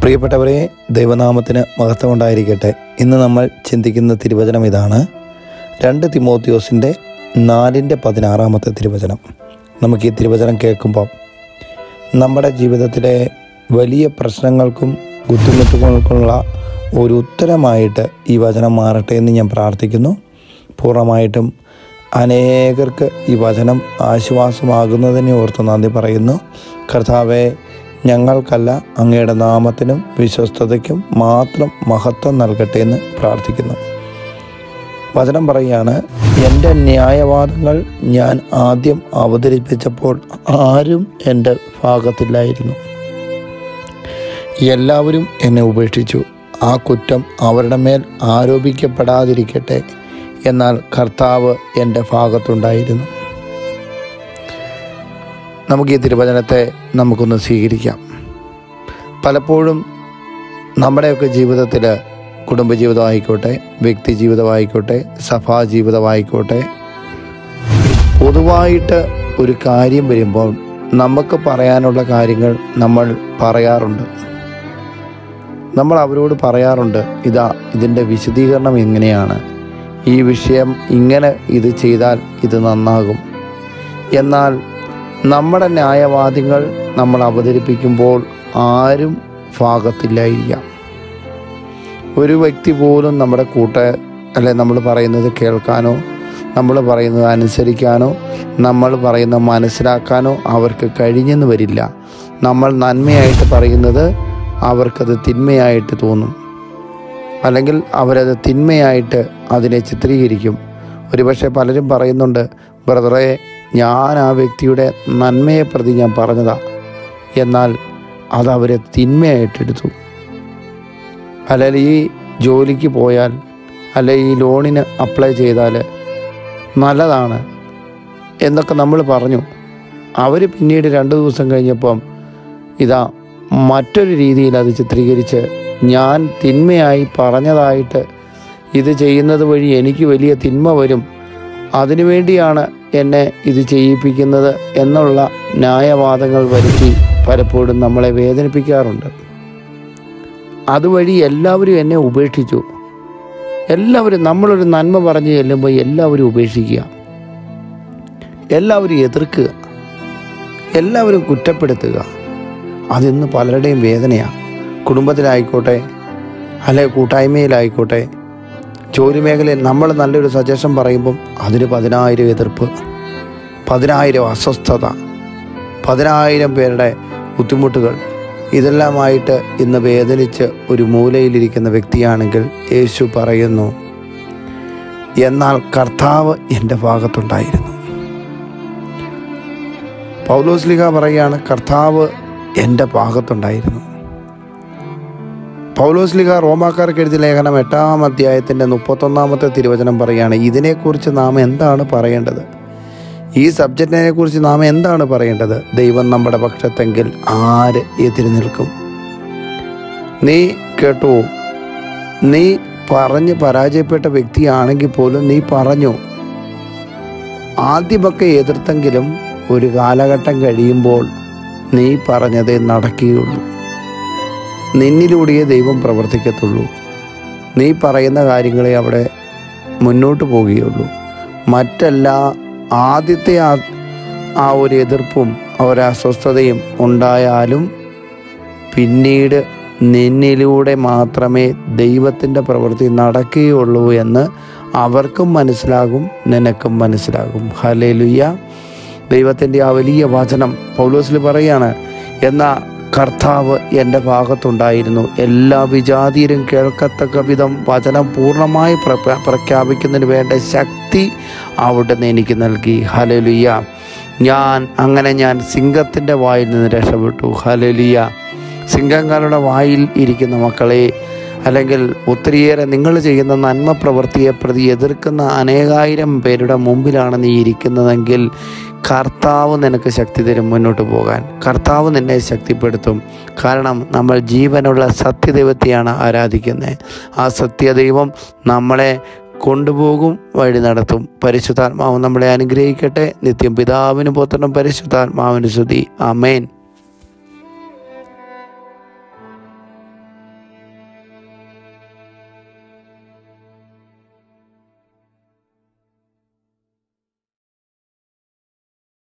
പ്രിയപ്പെട്ടവരെ ദൈവനാമത്തിന് മഹത്വം ഉണ്ടായിരിക്കട്ടെ ഇന്ന് നമ്മൾ ചിന്തിക്കുന്ന തിരുവചനം ഇതാണ് രണ്ട് തിമോത്തിയോസിൻ്റെ നാലിൻ്റെ പതിനാറാമത്തെ തിരുവചനം നമുക്ക് ഈ തിരുവചനം കേൾക്കുമ്പോൾ നമ്മുടെ ജീവിതത്തിലെ വലിയ പ്രശ്നങ്ങൾക്കും ബുദ്ധിമുട്ടുകൾക്കുള്ള ഒരു ഉത്തരമായിട്ട് ഈ വചനം മാറട്ടെ എന്ന് ഞാൻ പ്രാർത്ഥിക്കുന്നു പൂർണ്ണമായിട്ടും അനേകർക്ക് ഈ വചനം ആശ്വാസമാകുന്നതിനെ ഓർത്ത് നന്ദി പറയുന്നു കർത്താവെ ഞങ്ങൾക്കല്ല അങ്ങയുടെ നാമത്തിനും വിശ്വസ്തതയ്ക്കും മാത്രം മഹത്വം നൽകട്ടെ എന്ന് പ്രാർത്ഥിക്കുന്നു വചനം പറയുകയാണ് എൻ്റെ ന്യായവാദങ്ങൾ ഞാൻ ആദ്യം അവതരിപ്പിച്ചപ്പോൾ ആരും എൻ്റെ ഭാഗത്തില്ലായിരുന്നു എല്ലാവരും എന്നെ ഉപേക്ഷിച്ചു ആ കുറ്റം അവരുടെ മേൽ ആരോപിക്കപ്പെടാതിരിക്കട്ടെ എന്നാൽ കർത്താവ് എൻ്റെ ഭാഗത്തുണ്ടായിരുന്നു നമുക്ക് ഈ തിരുവചനത്തെ നമുക്കൊന്ന് സ്വീകരിക്കാം പലപ്പോഴും നമ്മുടെയൊക്കെ ജീവിതത്തിൽ കുടുംബജീവിതമായിക്കോട്ടെ വ്യക്തി ജീവിതമായിക്കോട്ടെ സഭാ ജീവിതമായിക്കോട്ടെ പൊതുവായിട്ട് ഒരു കാര്യം വരുമ്പോൾ നമുക്ക് പറയാനുള്ള കാര്യങ്ങൾ നമ്മൾ പറയാറുണ്ട് നമ്മൾ അവരോട് പറയാറുണ്ട് ഇതാ ഇതിൻ്റെ വിശദീകരണം എങ്ങനെയാണ് ഈ വിഷയം ഇങ്ങനെ ഇത് ചെയ്താൽ ഇത് നന്നാകും എന്നാൽ നമ്മുടെ ന്യായവാദികൾ നമ്മൾ അവതരിപ്പിക്കുമ്പോൾ ആരും ഭാഗത്തില്ലായിരിക്കാം ഒരു വ്യക്തി പോലും നമ്മുടെ കൂട്ട അല്ലെ നമ്മൾ പറയുന്നത് കേൾക്കാനോ നമ്മൾ പറയുന്നത് അനുസരിക്കാനോ നമ്മൾ പറയുന്നത് മനസ്സിലാക്കാനോ അവർക്ക് കഴിഞ്ഞെന്ന് വരില്ല നമ്മൾ നന്മയായിട്ട് പറയുന്നത് അവർക്കത് തിന്മയായിട്ട് തോന്നും അല്ലെങ്കിൽ അവരത് തിന്മയായിട്ട് അതിനെ ചിത്രീകരിക്കും ഒരുപക്ഷെ പലരും പറയുന്നുണ്ട് ബ്രദറെ ഞാൻ ആ വ്യക്തിയുടെ നന്മയെ പ്രതി ഞാൻ പറഞ്ഞതാ എന്നാൽ അത് അവരെ തിന്മയായിട്ടെടുത്തു അല്ലെങ്കിൽ ഈ ജോലിക്ക് പോയാൽ അല്ലെ ഈ ലോണിന് അപ്ലൈ ചെയ്താൽ നല്ലതാണ് എന്നൊക്കെ നമ്മൾ പറഞ്ഞു അവർ പിന്നീട് രണ്ട് ദിവസം കഴിഞ്ഞപ്പം ഇതാ മറ്റൊരു രീതിയിൽ അത് ചിത്രീകരിച്ച് ഞാൻ തിന്മയായി പറഞ്ഞതായിട്ട് ഇത് ചെയ്യുന്നത് വഴി എനിക്ക് വലിയ തിന്മ വരും അതിനുവേണ്ടിയാണ് എന്നെ ഇത് ചെയ്യിപ്പിക്കുന്നത് എന്നുള്ള ന്യായവാദങ്ങൾ വരുത്തി പലപ്പോഴും നമ്മളെ വേദനിപ്പിക്കാറുണ്ട് അതുവഴി എല്ലാവരും എന്നെ ഉപേക്ഷിച്ചു എല്ലാവരും നമ്മളൊരു നന്മ പറഞ്ഞു ചെല്ലുമ്പോൾ എല്ലാവരും ഉപേക്ഷിക്കുക എല്ലാവരും എതിർക്കുക എല്ലാവരും കുറ്റപ്പെടുത്തുക അതിന്ന് പലരുടെയും വേദനയാണ് കുടുംബത്തിലായിക്കോട്ടെ അല്ലെ കൂട്ടായ്മയിലായിക്കോട്ടെ ജോലി മേഖലയിൽ നമ്മൾ നല്ലൊരു സജഷൻ പറയുമ്പം അതിന് പതിനായിരം എതിർപ്പ് പതിനായിരം അസ്വസ്ഥത പതിനായിരം പേരുടെ ബുദ്ധിമുട്ടുകൾ ഇതെല്ലാമായിട്ട് ഇന്ന് വേദനിച്ച് ഒരു മൂലയിലിരിക്കുന്ന വ്യക്തിയാണെങ്കിൽ യേശു പറയുന്നു എന്നാൽ കർത്താവ് എൻ്റെ ഭാഗത്തുണ്ടായിരുന്നു പൗലോസ്ലിഹ പറയുകയാണ് കർത്താവ് എൻ്റെ ഭാഗത്തുണ്ടായിരുന്നു പൗലോസ്ലിഹ റോമാക്കാർക്ക് എഴുതിയ ലേഖനം എട്ടാം അധ്യായത്തിൻ്റെ മുപ്പത്തൊന്നാമത്തെ തിരുവചനം പറയുകയാണ് ഇതിനെക്കുറിച്ച് നാം എന്താണ് പറയേണ്ടത് ഈ സബ്ജക്റ്റിനെ കുറിച്ച് നാം എന്താണ് പറയേണ്ടത് ദൈവം നമ്മുടെ പക്ഷത്തെങ്കിൽ ആര് എതിര് നിൽക്കും നീ കേട്ടു നീ പറഞ്ഞ് പരാജയപ്പെട്ട വ്യക്തിയാണെങ്കിൽ പോലും നീ പറഞ്ഞു ആദ്യമൊക്കെ എതിർത്തെങ്കിലും ഒരു കാലഘട്ടം കഴിയുമ്പോൾ നീ പറഞ്ഞതേ നടക്കുകയുള്ളൂ നിന്നിലൂടെയേ ദൈവം പ്രവർത്തിക്കത്തുള്ളൂ നീ പറയുന്ന കാര്യങ്ങളെ അവിടെ മുന്നോട്ട് പോവുകയുള്ളൂ മറ്റെല്ലാ ആദ്യത്തെ ആ ആ ഒരു എതിർപ്പും ഒരസ്വസ്ഥതയും ഉണ്ടായാലും പിന്നീട് നിന്നിലൂടെ മാത്രമേ ദൈവത്തിൻ്റെ പ്രവൃത്തി നടക്കുകയുള്ളൂ എന്ന് അവർക്കും മനസ്സിലാകും നിനക്കും മനസ്സിലാകും ഹലേലുയ്യ ദൈവത്തിൻ്റെ ആ വലിയ വചനം പൗലോസിൽ പറയാണ് എന്നാൽ കർത്താവ് എൻ്റെ ഭാഗത്തുണ്ടായിരുന്നു എല്ലാ വിജാതിയരും കേൾക്കത്തക്ക വിധം വചനം പൂർണ്ണമായി പ്ര- പ്രഖ്യാപിക്കുന്നതിന് വേണ്ട ശക്തി അവിടുന്ന് എനിക്ക് നൽകി ഹലലുയ്യ ഞാൻ അങ്ങനെ ഞാൻ സിംഹത്തിൻ്റെ വായിൽ നിന്ന് രക്ഷപ്പെട്ടു ഹലലുയ്യ സിംഹങ്ങളുടെ വായിൽ ഇരിക്കുന്ന മക്കളെ അല്ലെങ്കിൽ ഒത്തിരിയേറെ നിങ്ങൾ ചെയ്യുന്ന നന്മ പ്രവൃത്തിയെ പ്രതി എതിർക്കുന്ന അനേകായിരം പേരുടെ മുമ്പിലാണ് നീ ഇരിക്കുന്നതെങ്കിൽ കർത്താവ് നിനക്ക് ശക്തി തരും മുന്നോട്ട് പോകാൻ കർത്താവ് നിന്നെ ശക്തിപ്പെടുത്തും കാരണം നമ്മൾ ജീവനുള്ള സത്യദൈവത്തെയാണ് ആരാധിക്കുന്നത് ആ സത്യദൈവം നമ്മളെ കൊണ്ടുപോകും വഴി നടത്തും പരിശുദ്ധാത്മാവ് നമ്മളെ അനുഗ്രഹിക്കട്ടെ നിത്യം പിതാവിനും പുത്രനും പരിശുദ്ധാത്മാവിന് സ്തുതി ആമേൻ